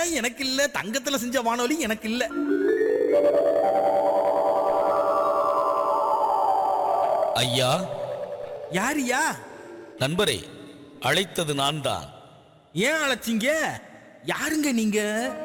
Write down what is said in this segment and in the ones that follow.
தான் எனக்கு இல்ல தங்கத்துல செஞ்ச வானொலி எனக்கு இல்ல ஐயா யாரியா நண்பரே அழைத்தது நான் தான் ஏன் அழைச்சிங்க யாருங்க நீங்க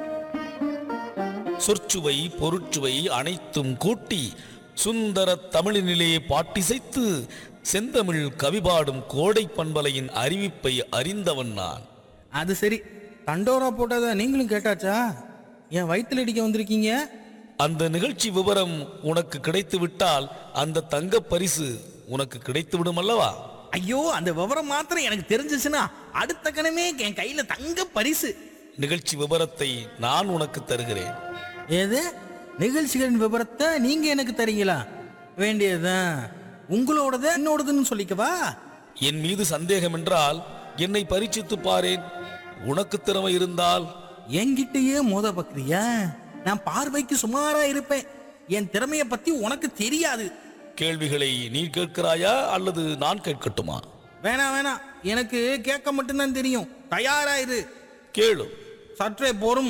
சொற்சுவை பொருட்சுவை அனைத்தும் கூட்டி சுந்தர தமிழினிலே பாட்டிசைத்து செந்தமிழ் கவிபாடும் கோடை பண்பலையின் அறிவிப்பை அறிந்தவன் நான் அது சரி தண்டோரா போட்டத நீங்களும் கேட்டாச்சா என் வயித்துல அடிக்க வந்திருக்கீங்க அந்த நிகழ்ச்சி விவரம் உனக்கு கிடைத்து விட்டால் அந்த தங்க பரிசு உனக்கு கிடைத்து விடும் அல்லவா ஐயோ அந்த விவரம் மாத்திரம் எனக்கு தெரிஞ்சிச்சுன்னா அடுத்த கணமே என் கையில தங்க பரிசு நிகழ்ச்சி விவரத்தை நான் உனக்கு தருகிறேன் ஏது நிகழ்ச்சிகளின் விவரத்தை நீங்க எனக்கு தரீங்களா வேண்டியதுதான் உங்களோடது என்னோடதுன்னு சொல்லிக்கவா என் மீது சந்தேகம் என்றால் என்னை பரீட்சித்து பாரேன் உனக்கு திறமை இருந்தால் என்கிட்டயே மோத பக்குறியா நான் பார்வைக்கு சுமாரா இருப்பேன் என் திறமைய பத்தி உனக்கு தெரியாது கேள்விகளை நீ கேட்கிறாயா அல்லது நான் கேட்கட்டுமா வேணாம் வேணாம் எனக்கு கேட்க மட்டும்தான் தெரியும் தயாரா இரு கேளு சற்றே போரும்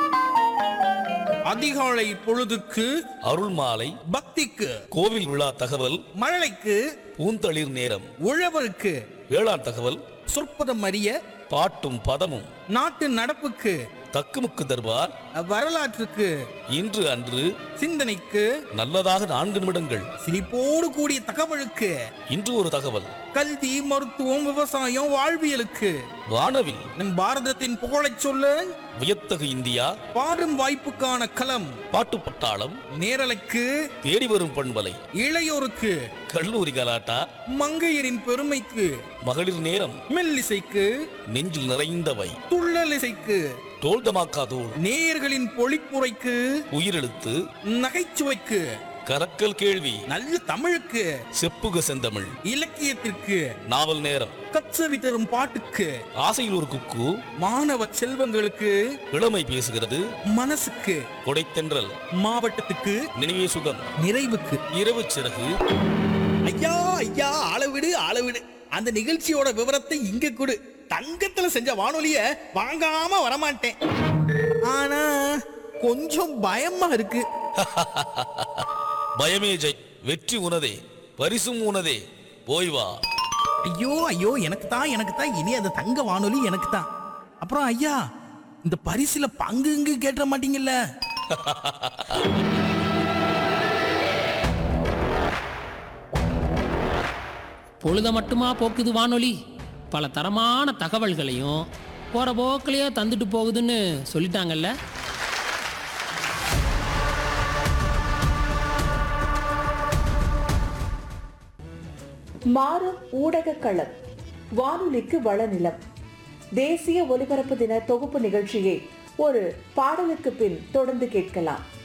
அதிகாலை பொழுதுக்கு அருள் மாலை பக்திக்கு கோவில் விழா தகவல் மழலைக்கு பூந்தளிர் நேரம் உழவருக்கு வேளாண் தகவல் சொற்பதம் அறிய பாட்டும் பதமும் நாட்டு நடப்புக்கு தக்குமுக்கு தர்பார் வரலாற்றுக்கு இன்று அன்று சிந்தனைக்கு நல்லதாக நான்கு நிமிடங்கள் சிரிப்போடு கூடிய தகவலுக்கு இன்று ஒரு தகவல் கல்வி மருத்துவம் விவசாயம் வாழ்வியலுக்கு வானவில் நம் பாரதத்தின் புகழைச் சொல்ல வியத்தகு இந்தியா பாடும் வாய்ப்புக்கான களம் பாட்டு பட்டாளம் நேரலுக்கு தேடி வரும் பண்பலை இளையோருக்கு கல்லூரி கலாட்டா மங்கையரின் பெருமைக்கு மகளிர் நேரம் மெல்லிசைக்கு நெஞ்சில் நிறைந்தவை துள்ளலிசைக்கு தோல் தமாக்கா தோல் நேயர்களின் பொழிப்புரைக்கு உயிரெழுத்து நகைச்சுவைக்கு கரக்கல் கேள்வி நல்ல தமிழுக்கு செப்புக செந்தமிழ் இலக்கியத்திற்கு நாவல் நேரம் கச்சவி தரும் பாட்டுக்கு ஆசையில் ஒரு குக்கு மாணவ செல்வங்களுக்கு இளமை பேசுகிறது மனசுக்கு கொடைத்தென்றல் மாவட்டத்துக்கு நினைவே சுகம் நிறைவுக்கு இரவு சிறகு ஐயா ஐயா அளவிடு அளவிடு அந்த நிகழ்ச்சியோட விவரத்தை இங்க கொடு தங்கத்துல செஞ்ச வானொலிய வாங்காம வரமாட்டேன் ஆனா கொஞ்சம் பயமா இருக்கு பயமே ஜெய் வெற்றி உனதே பரிசும் உனதே போய் வா ஐயோ ஐயோ எனக்கு தான் எனக்கு தான் இனி அந்த தங்க வானொலி எனக்கு தான் அப்புறம் ஐயா இந்த பரிசுல பங்கு இங்கு கேட்ட மாட்டீங்கல்ல பொழுத மட்டுமா போக்குது வானொலி பல தரமான தகவல்களையும் போகிற போக்கிலேயே தந்துட்டு போகுதுன்னு சொல்லிட்டாங்கல்ல மாறும் ஊடக களம் வானொலிக்கு வளநிலம் தேசிய ஒலிபரப்பு தின தொகுப்பு நிகழ்ச்சியை ஒரு பாடலுக்கு பின் தொடர்ந்து கேட்கலாம்